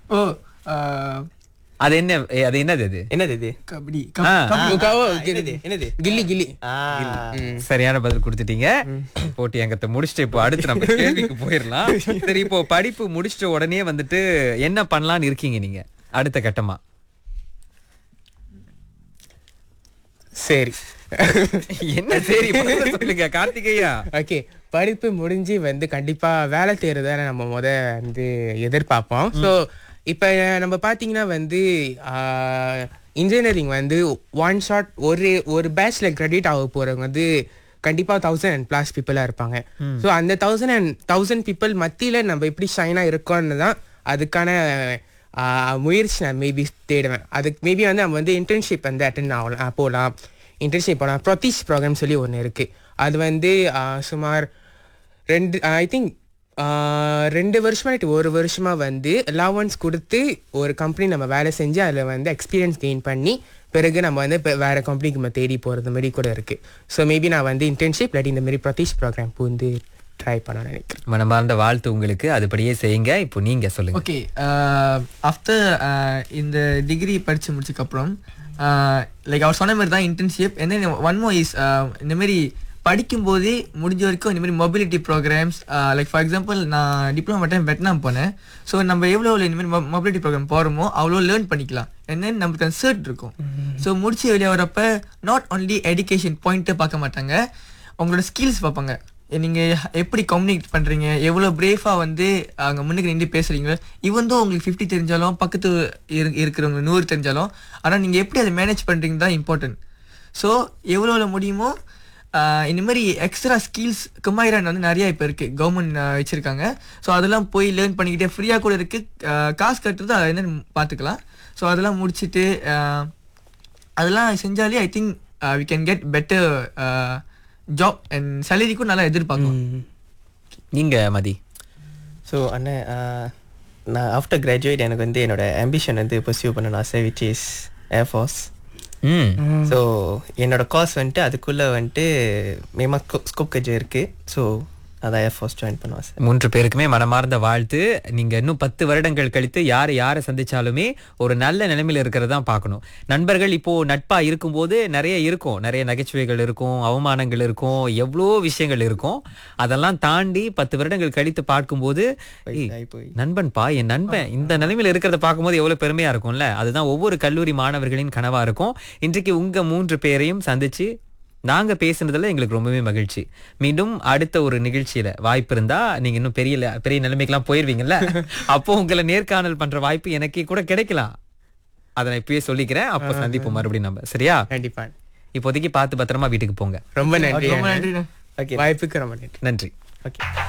ஓ ஆஹ், அது என்ன ஏ, அது என்னது அது என்னது இது கபடி ஆ. கபடி ஆ, ஓ, ஆ, என்னது என்னது கில்லி கில்லி ஆ, சரியான பதில் கொடுத்துட்டீங்க போட்டி அங்கத்தை முடிச்சுட்டு இப்போ அடுத்து நம்ம கேள்விக்கு போயிடலாம் சரி இப்போ படிப்பு முடிச்சிட்ட உடனே வந்துட்டு என்ன பண்ணலாம்னு இருக்கீங்க நீங்க அடுத்த கட்டமா சரி என்ன சரி பதில சொல்லுங்க கார்த்திகேயா ஓகே படிப்பு முடிஞ்சு வந்து கண்டிப்பா வேலை தேர்றத நம்ம முத வந்து எதிர்பார்ப்போம் ஸோ இப்போ நம்ம பார்த்தீங்கன்னா வந்து இன்ஜினியரிங் வந்து ஒன் ஷாட் ஒரு ஒரு பேட்ச்ல கிரெடிட் ஆக போறவங்க வந்து கண்டிப்பா தௌசண்ட் அண்ட் பிளாஸ் பீப்புளாக இருப்பாங்க ஸோ அந்த தௌசண்ட் அண்ட் தௌசண்ட் பீப்புள் மத்தியில் நம்ம எப்படி ஷைனாக இருக்கோம்னு தான் அதுக்கான ஆஹ், முயற்சி நான் மேபி தேடுவேன் அதுக்கு மேபி வந்து நம்ம வந்து இன்டர்ன்ஷிப் வந்து அட்டன் ஆகலாம் போகலாம் இன்டர்ன்ஷிப் போகலாம் ப்ரொத்தீஷ் ப்ரோக்ராம் சொல்லி ஒன்று இருக்குது அது வந்து ஆஹ், சுமார் ரெண்டு ஐ திங்க் ரெண்டு வருஷமா இல்லாட்டி ஒரு வருஷமா வந்து அலவன்ஸ் கொடுத்து ஒரு கம்பெனி நம்ம வேலை செஞ்சு அதில் வந்து எக்ஸ்பீரியன்ஸ் கெயின் பண்ணி பிறகு நம்ம வந்து இப்போ வேற கம்பெனிக்கு நம்ம தேடி போகிறது மாதிரி கூட இருக்கு ஸோ மேபி நான் வந்து இன்டர்ன்ஷிப் இல்லாட்டி இந்த மாதிரி ப்ரொத்தீஷ் ப்ரோக்ராம் வந்து ட்ரை பண்ண நினைக்கிறேன் மனமார்ந்த வாழ்த்து உங்களுக்கு அதுபடியே செய்யுங்க இப்போ நீங்க சொல்லுங்க ஓகே ஆஃப்டர் இந்த டிகிரி படித்து முடிச்சதுக்கப்புறம் லைக் அவர் சொன்ன மாதிரி தான் இன்டர்ன்ஷிப் என்ன ஒன் மோ இஸ் இந்த மாதிரி படிக்கும்போதே முடிஞ்ச வரைக்கும் இந்த மாதிரி mobility programmes like for example நான் டிப்ளமோ டைம் வெட்னாம் போனேன் ஸோ நம்ம எவ்வளோ எவ்வளோ இந்த மாதிரி மொபிலிட்டி ப்ரோக்ராம் போகிறோமோ அவ்வளோ லேர்ன் பண்ணிக்கலாம் and then நமக்கு அந்த சர்ட் இருக்கும் ஸோ முடிச்சு வெளியே வரப்ப நாட் ஒன்லி எஜுகேஷன் பாயிண்ட்டை பார்க்க மாட்டாங்க உங்களோட ஸ்கில்ஸ் பார்ப்பாங்க நீங்கள் எப்படி கம்யூனிகேட் பண்ணுறீங்க எவ்வளோ பிரேஃபாக வந்து அங்கே முன்னுக்கு நின்று பேசுகிறீங்களோ இவன் தான் உங்களுக்கு ஃபிஃப்டி தெரிஞ்சாலும் பக்கத்து இரு இருக்கிறவங்க நூறு தெரிஞ்சாலும் ஆனால் நீங்கள் எப்படி அதை மேனேஜ் பண்ணுறீங்க தான் இம்பார்ட்டன்ட் ஸோ எவ்வளோ எவ்வளோ முடியுமோ ஆஹ் இந்த மாதிரி எக்ஸ்ட்ரா ஸ்கில்ஸ் குமாயிரான் வந்து நிறைய இப்போ இருக்குது கவர்மெண்ட் வச்சுருக்காங்க ஸோ அதெல்லாம் போய் லேர்ன் பண்ணிக்கிட்டே ஃப்ரீயாக கூட இருக்குது காசு கட்டுறது அதை என்னன்னு பார்த்துக்கலாம் ஸோ அதெல்லாம் முடிச்சுட்டு ஆஹ் அதெல்லாம் செஞ்சாலே I think we can get better job and சேலரிக்கும் நல்லா எதிர்பார்க்கலாம் நீங்க மதி ஸோ அண்ணன் ஆஹ், நான் ஆஃப்டர் கிராஜுவேட் எனக்கு வந்து என்னோட ஆம்பிஷன் வந்து பர்சியூ பண்ணணும் ஆசை விச் இஸ் ஏர்ஃபோர்ஸ் ம் ஸோ என்னோட காஸ் வந்துட்டு அதுக்குள்ளே வந்துட்டு மேமா ஸ்கோப் கஜ் இருக்குது ஸோ அதான் ஏர்ஃபோர்ஸ் ஜாயின் பண்ணுவேன் சார் மூன்று பேருக்குமே மனமார்ந்த வாழ்த்து நீங்க இன்னும் பத்து வருடங்கள் கழித்து யார் யாரை சந்திச்சாலுமே ஒரு நல்ல நிலைமையில இருக்கிறது தான் பார்க்கணும் நண்பர்கள் இப்போ நட்பா இருக்கும்போது நிறைய இருக்கும் நிறைய நகைச்சுவைகள் இருக்கும் அவமானங்கள் இருக்கும் எவ்வளோ விஷயங்கள் இருக்கும் அதெல்லாம் தாண்டி பத்து வருடங்கள் கழித்து பார்க்கும்போது ஏய், ஆகி போய் நண்பன்பா என் நண்பன் இந்த நிலைமையில இருக்கிறத பார்க்கும்போது எவ்வளவு பெருமையா இருக்கும்ல அதுதான் ஒவ்வொரு கல்லூரி மாணவர்களின் கனவா இருக்கும் இன்றைக்கு உங்க மூன்று பேரையும் சந்திச்சு நாங்க பேசுனதுல எங்களுக்கு ரொம்பவே மகிழ்ச்சி மீண்டும் அடுத்த ஒரு நிகழ்ச்சியில வாய்ப்பு இருந்தா நீங்க இன்னும் பெரிய ல- பெரிய நிலைமைக்கெல்லாம் போயிருவீங்கல்ல அப்போ உங்களை நேர்காணல் பண்ற வாய்ப்பு எனக்கே கூட கிடைக்கலாம் அதை நான் இப்பயே சொல்லிக்கிறேன் அப்போ சந்திப்போம் மறுபடியும் நம்ம சரியா கண்டிப்பா இப்போதைக்கு பார்த்து பத்திரமா வீட்டுக்கு போங்க ரொம்ப நன்றி ரொம்ப நன்றி ஓகே வாய்ப்புக்கு ரொம்ப நன்றி நன்றி ஓகே